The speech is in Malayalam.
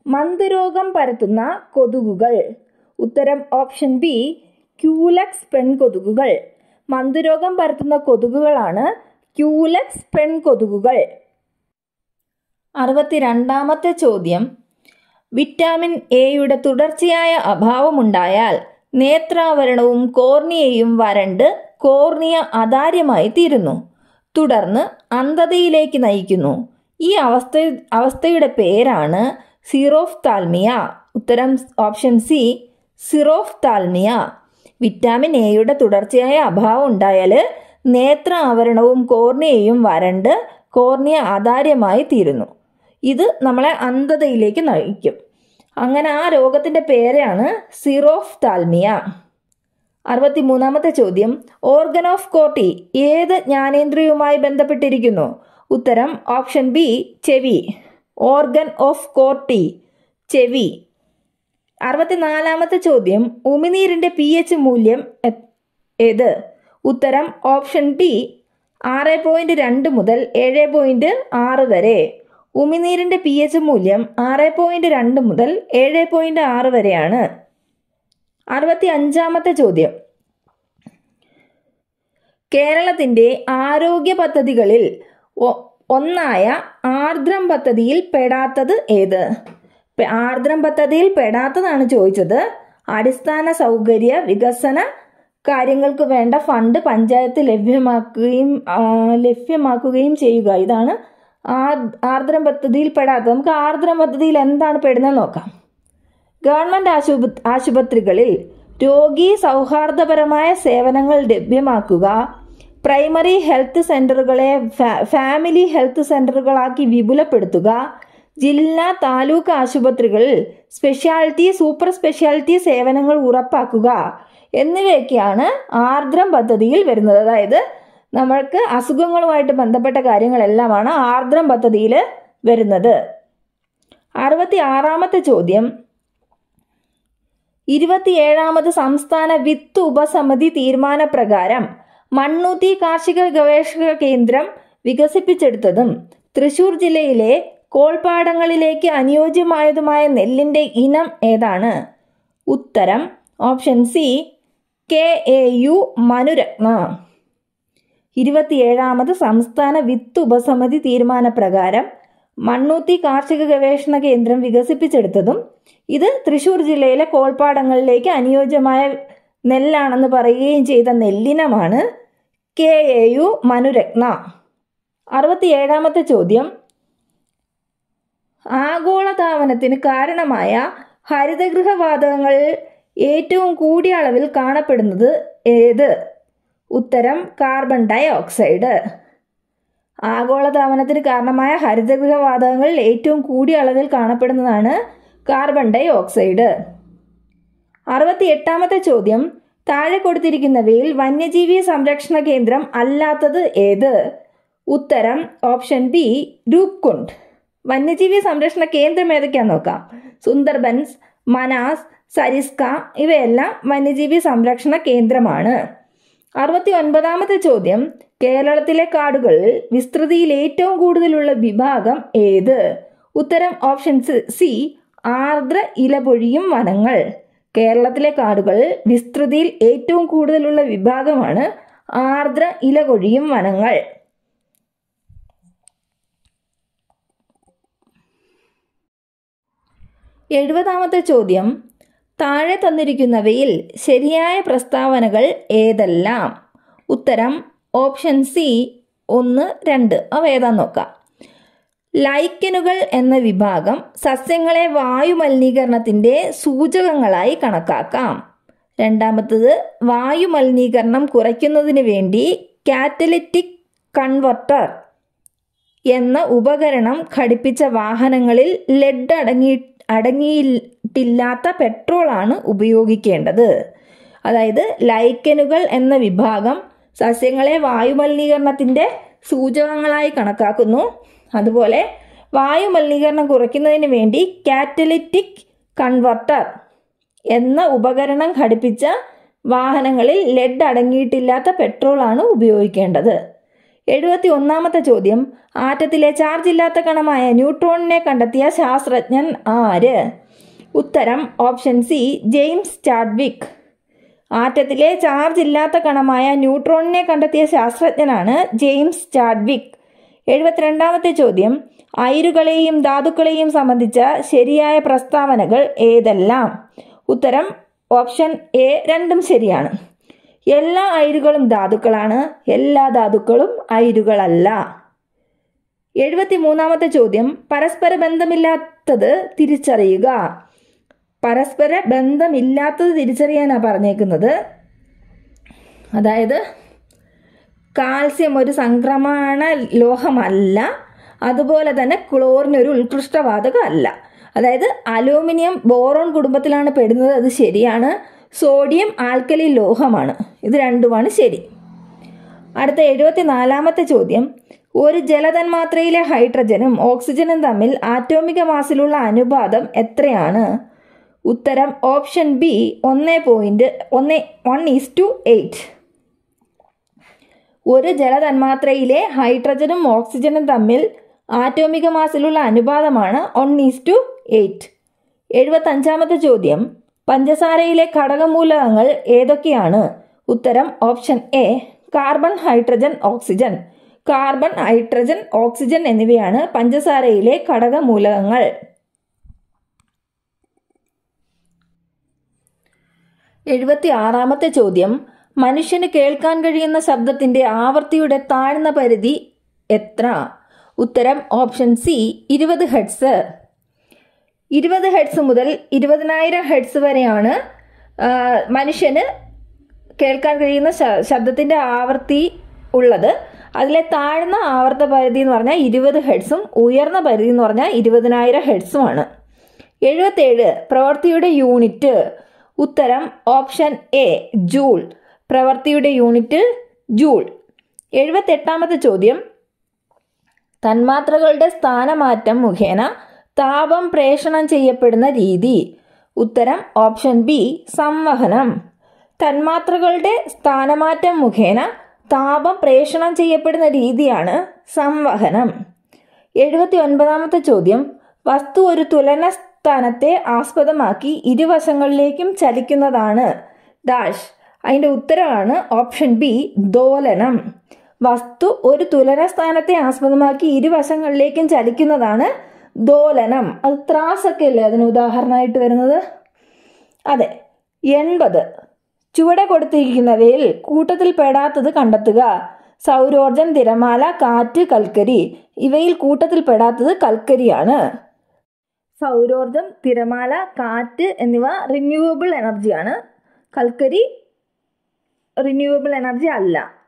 മന്ദരോഗം പരത്തുന്ന കൊതുകുകൾ ഉത്തരം ഓപ്ഷൻ ബി ക്യൂലക്സ് പെൺകൊതുകുകൾ മന്ദരോഗം പരത്തുന്ന കൊതുകുകളാണ് ക്യൂലക്സ് പെൺകൊതുകുകൾ അറുപത്തിരണ്ടാമത്തെ ചോദ്യം വിറ്റാമിൻ എയുടെ തുടർച്ചയായ അഭാവമുണ്ടായാൽ നേത്രാവരണവും കോർണിയയും വരണ്ട് കോർണിയ അതാര്യമായി തീരുന്നു തുടർന്ന് അന്ധതയിലേക്ക് നയിക്കുന്നു ഈ അവസ്ഥ അവസ്ഥയുടെ പേരാണ് സീറോഫ്താൽമിയ ഉത്തരം ഓപ്ഷൻ സി സിറോഫ്താൽമിയ വിറ്റാമിൻ എയുടെ തുടർച്ചയായ അഭാവം ഉണ്ടായാൽ നേത്ര ആവരണവും കോർണിയയും വരണ്ട് കോർണിയ അതാര്യമായി തീരുന്നു ഇത് നമ്മളെ അന്ധതയിലേക്ക് നയിക്കും അങ്ങനെ ആ രോഗത്തിൻ്റെ പേരാണ് സിറോഫ്താൽമിയ അറുപത്തിമൂന്നാമത്തെ ചോദ്യം ഓർഗൻ ഓഫ് കോട്ടി ഏത് ജ്ഞാനേന്ദ്രിയവുമായി ബന്ധപ്പെട്ടിരിക്കുന്നു ഉത്തരം ഓപ്ഷൻ ബി ചെവി ഓർഗൻ ഓഫ് കോർട്ടി ചെവി അറുപത്തിനാലാമത്തെ ചോദ്യം ഉമിനീരിൻ്റെ പി എച്ച് മൂല്യം എ- ഏത് ഉത്തരം ഓപ്ഷൻ ഡി ആറ് പോയിന്റ് രണ്ട് മുതൽ ഏഴ് പോയിന്റ് ആറ് വരെ ഉമിനീരിൻ്റെ പി എച്ച് മൂല്യം ആറ് പോയിന്റ് രണ്ട് മുതൽ ഏഴ് പോയിന്റ് ആറ് വരെയാണ് അറുപത്തി അഞ്ചാമത്തെ ചോദ്യം കേരളത്തിന്റെ ആരോഗ്യ പദ്ധതികളിൽ ഒ- ഒന്നായ ആർദ്രം പദ്ധതിയിൽ പെടാത്തത് ഏത് പെ- ആർദ്രം പദ്ധതിയിൽ പെടാത്തതാണ് ചോദിച്ചത് അടിസ്ഥാന സൗകര്യ വികസന കാര്യങ്ങൾക്ക് വേണ്ട ഫണ്ട് പഞ്ചായത്ത് ലഭ്യമാക്കുകയും ആ, ലഭ്യമാക്കുകയും ചെയ്യുക ഇതാണ് ആ- ആർദ്രം പദ്ധതിയിൽ പെടാത്തത് നമുക്ക് ആർദ്രം പദ്ധതിയിൽ എന്താണ് പെടുന്നത് നോക്കാം ഗവൺമെന്റ് ആശുപ- ആശുപത്രികളിൽ രോഗി സൗഹാർദ്ദപരമായ സേവനങ്ങൾ ലഭ്യമാക്കുക പ്രൈമറി ഹെൽത്ത് സെന്ററുകളെ ഫാ- ഫാമിലി ഹെൽത്ത് സെന്ററുകളാക്കി വിപുലപ്പെടുത്തുക ജില്ലാ താലൂക്ക് ആശുപത്രികളിൽ സ്പെഷ്യാലിറ്റി സൂപ്പർ സ്പെഷ്യാലിറ്റി സേവനങ്ങൾ ഉറപ്പാക്കുക എന്നിവയൊക്കെയാണ് ആർദ്രം പദ്ധതിയിൽ വരുന്നത് അതായത് നമ്മൾക്ക് അസുഖങ്ങളുമായിട്ട് ബന്ധപ്പെട്ട കാര്യങ്ങളെല്ലാമാണ് ആർദ്രം പദ്ധതിയിൽ വരുന്നത് അറുപത്തി ആറാമത്തെ ചോദ്യം ഇരുപത്തിയേഴാമത് സംസ്ഥാന വിത്ത് ഉപസമിതി തീരുമാനപ്രകാരം മണ്ണൂത്തി കാർഷിക ഗവേഷക കേന്ദ്രം വികസിപ്പിച്ചെടുത്തതും തൃശൂർ ജില്ലയിലെ കോൾപ്പാടങ്ങളിലേക്ക് അനുയോജ്യമായതുമായ നെല്ലിന്റെ ഇനം ഏതാണ് ഉത്തരം option C K A U Manuratna ഇരുപത്തിയേഴാമത് സംസ്ഥാന വിത്ത് ഉപസമിതി തീരുമാനപ്രകാരം മണ്ണൂത്തി കാർഷിക ഗവേഷണ കേന്ദ്രം വികസിപ്പിച്ചെടുത്തതും ഇത് തൃശൂർ ജില്ലയിലെ കോൾപ്പാടങ്ങളിലേക്ക് അനുയോജ്യമായ നെല്ലാണെന്ന് പറയുകയും ചെയ്ത നെല്ലിനമാണ് കെ എ യു മനുരത്ന അറുപത്തിയേഴാമത്തെ ചോദ്യം ആഗോളതാപനത്തിന് കാരണമായ ഹരിതഗൃഹവാതകങ്ങളിൽ ഏറ്റവും കൂടിയ അളവിൽ കാണപ്പെടുന്നത് ഏത് ഉത്തരം കാർബൺ ഡൈ ഓക്സൈഡ് ആഗോളതാപനത്തിന് കാരണമായ ഹരിതഗൃഹവാതകങ്ങളിൽ ഏറ്റവും കൂടിയ അളവിൽ കാണപ്പെടുന്നതാണ് കാർബൺ ഡൈ ഓക്സൈഡ് അറുപത്തി എട്ടാമത്തെ ചോദ്യം താഴെ കൊടുത്തിരിക്കുന്നവയിൽ വന്യജീവി സംരക്ഷണ കേന്ദ്രം അല്ലാത്തത് ഏത് ഉത്തരം ഓപ്ഷൻ ബി രൂപ്കുണ്ട് വന്യജീവി സംരക്ഷണ കേന്ദ്രം ഏതൊക്കെയാന്ന് നോക്കാം സുന്ദർബൻസ് മനാസ് സരിസ്ക ഇവയെല്ലാം വന്യജീവി സംരക്ഷണ കേന്ദ്രമാണ് അറുപത്തി ഒൻപതാമത്തെ ചോദ്യം കേരളത്തിലെ കാടുകളിൽ വിസ്തൃതിയിൽ ഏറ്റവും കൂടുതലുള്ള വിഭാഗം ഏത് ഉത്തരം ഓപ്ഷൻ സി ആർദ്ര ഇലപൊഴിയും വനങ്ങൾ കേരളത്തിലെ കാടുകളിൽ വിസ്തൃതിയിൽ ഏറ്റവും കൂടുതലുള്ള വിഭാഗമാണ് ആർദ്ര ഇലകൊഴിയും വനങ്ങൾ എഴുപതാമത്തെ ചോദ്യം താഴെ തന്നിരിക്കുന്നവയിൽ ശരിയായ പ്രസ്താവനകൾ ഏതെല്ലാം ഉത്തരം ഓപ്ഷൻ സി ഒന്ന് രണ്ട് അവ ഏതാന്ന് നോക്കാം ലൈക്കനുകൾ എന്ന വിഭാഗം സസ്യങ്ങളെ വായുമലിനീകരണത്തിൻ്റെ സൂചകങ്ങളായി കണക്കാക്കാം രണ്ടാമത്തത് വായുമലിനീകരണം കുറയ്ക്കുന്നതിന് വേണ്ടി കാറ്റലിറ്റിക് കൺവെർട്ടർ എന്ന ഉപകരണം ഘടിപ്പിച്ച വാഹനങ്ങളിൽ ലെഡ് അടങ്ങി അടങ്ങിയിട്ടില്ലാത്ത പെട്രോളാണ് ഉപയോഗിക്കേണ്ടത് അതായത് ലൈക്കനുകൾ എന്ന വിഭാഗം സസ്യങ്ങളെ വായുമലിനീകരണത്തിൻ്റെ സൂചകങ്ങളായി കണക്കാക്കുന്നു അതുപോലെ വായുമലിനീകരണം കുറയ്ക്കുന്നതിന് വേണ്ടി കാറ്റലിറ്റിക് കൺവെർട്ടർ എന്ന ഉപകരണം ഘടിപ്പിച്ച വാഹനങ്ങളിൽ ലെഡ് അടങ്ങിയിട്ടില്ലാത്ത പെട്രോളാണ് ഉപയോഗിക്കേണ്ടത് എഴുപത്തി ഒന്നാമത്തെ ചോദ്യം ആറ്റത്തിലെ ചാർജ് ഇല്ലാത്ത കണമായ ന്യൂട്രോണിനെ കണ്ടെത്തിയ ശാസ്ത്രജ്ഞൻ ആര് ഉത്തരം ഓപ്ഷൻ സി ജെയിംസ് ചാഡ്വിക് ആറ്റത്തിലെ ചാർജ് ഇല്ലാത്ത കണമായ ന്യൂട്രോണിനെ കണ്ടെത്തിയ ശാസ്ത്രജ്ഞനാണ് ജെയിംസ് ചാഡ്വിക് എഴുപത്തിരണ്ടാമത്തെ ചോദ്യം അയിരുകളെയും ധാതുക്കളെയും സംബന്ധിച്ച ശരിയായ പ്രസ്താവനകൾ ഏതെല്ലാം ഉത്തരം ഓപ്ഷൻ എ രണ്ടും ശരിയാണ് എല്ലാ അയിരുകളും ധാതുക്കളാണ് എല്ലാ ധാതുക്കളും അയിരുകളല്ല എഴുപത്തി മൂന്നാമത്തെ ചോദ്യം പരസ്പര ബന്ധമില്ലാത്തത് തിരിച്ചറിയുക പരസ്പര ബന്ധമില്ലാത്തത് തിരിച്ചറിയാനാണ് പറഞ്ഞേക്കുന്നത് അതായത് കാൽസ്യം ഒരു സംക്രമണ ലോഹമല്ല അതുപോലെ തന്നെ ക്ലോറിൻ ഒരു ഉത്കൃഷ്ടവാതകം അല്ല അതായത് അലൂമിനിയം ബോറോൺ കുടുംബത്തിലാണ് പെടുന്നത് അത് ശരിയാണ് സോഡിയം ആൽക്കലി ലോഹമാണ് ഇത് രണ്ടുമാണ് ശരി അടുത്ത എഴുപത്തിനാലാമത്തെ ചോദ്യം ഒരു ജലതന്മാത്രയിലെ ഹൈഡ്രജനും ഓക്സിജനും തമ്മിൽ ആറ്റോമിക മാസിലുള്ള അനുപാതം എത്രയാണ് ഉത്തരം ഓപ്ഷൻ ബി ഒന്ന് പോയിന്റ് ഒന്ന് വൺ ഈസ് ടു എയ്റ്റ് ഒരു ജലതന്മാത്രയിലെ ഹൈഡ്രജനും ഓക്സിജനും തമ്മിൽ ആറ്റോമിക മാസിലുള്ള അനുപാതമാണ് വൺ ഈസ് ടു എയ്റ്റ് എഴുപത്തഞ്ചാമത്തെ ചോദ്യം പഞ്ചസാരയിലെ ഘടകമൂലകങ്ങൾ ഏതൊക്കെയാണ് ഉത്തരം option A carbon hydrogen oxygen carbon hydrogen oxygen എന്നിവയാണ് പഞ്ചസാരയിലെ ഘടകമൂലകങ്ങൾ എഴുപത്തി ആറാമത്തെ ചോദ്യം മനുഷ്യന് കേൾക്കാൻ കഴിയുന്ന ശബ്ദത്തിന്റെ ആവൃത്തിയുടെ താഴ്ന്ന പരിധി എത്ര ഉത്തരം ഓപ്ഷൻ സി ഇരുപത് ഹെഡ്സ് ഇരുപത് ഹെഡ്സ് മുതൽ ഇരുപതിനായിരം ഹെഡ്സ് വരെയാണ് ആ, മനുഷ്യന് കേൾക്കാൻ കഴിയുന്ന ശ- ശബ്ദത്തിന്റെ ആവൃത്തി ഉള്ളത് അതിലെ താഴ്ന്ന ആവർത്ത പരിധി എന്ന് പറഞ്ഞാൽ ഇരുപത് ഹെഡ്സും ഉയർന്ന പരിധി എന്ന് പറഞ്ഞാൽ ഇരുപതിനായിരം ഹെഡ്സുമാണ് എഴുപത്തേഴ് പ്രവൃത്തിയുടെ യൂണിറ്റ് ഉത്തരം ഓപ്ഷൻ എ ജൂൾ പ്രവൃത്തിയുടെ യൂണിറ്റ് ജൂൾ എഴുപത്തെട്ടാമത്തെ ചോദ്യം തന്മാത്രകളുടെ സ്ഥാനമാറ്റം മുഖേന താപം പ്രേഷണം ചെയ്യപ്പെടുന്ന രീതി ഉത്തരം ഓപ്ഷൻ ബി സംവഹനം തന്മാത്രകളുടെ സ്ഥാനമാറ്റം മുഖേന താപം പ്രേഷണം ചെയ്യപ്പെടുന്ന രീതിയാണ് സംവഹനം എഴുപത്തി ഒൻപതാമത്തെ ചോദ്യം വസ്തു ഒരു തുലന സ്ഥാനത്തെ ആസ്പദമാക്കി ഇരുവശങ്ങളിലേക്കും ചലിക്കുന്നതാണ് ഡാഷ് അതിൻ്റെ ഉത്തരവാണ് ഓപ്ഷൻ ബി ദോലനം വസ്തു ഒരു തുലന സ്ഥാനത്തെ ആസ്പദമാക്കി ഇരുവശങ്ങളിലേക്കും ചലിക്കുന്നതാണ് ദോലനം അത് ത്രാസൊക്കെ അല്ലേ അതിന് ഉദാഹരണമായിട്ട് വരുന്നത് അതെ എൺപത് ചുവടെ കൊടുത്തിരിക്കുന്നവയിൽ കൂട്ടത്തിൽ പെടാത്തത് കണ്ടെത്തുക സൗരോർജം തിരമാല കാറ്റ് കൽക്കരി ഇവയിൽ കൂട്ടത്തിൽ പെടാത്തത് കൽക്കരിയാണ് സൗരോർജം തിരമാല കാറ്റ് എന്നിവ റിന്യൂവബിൾ എനർജിയാണ് കൽക്കരി റിന്യൂവബിൾ എനർജി അല്ല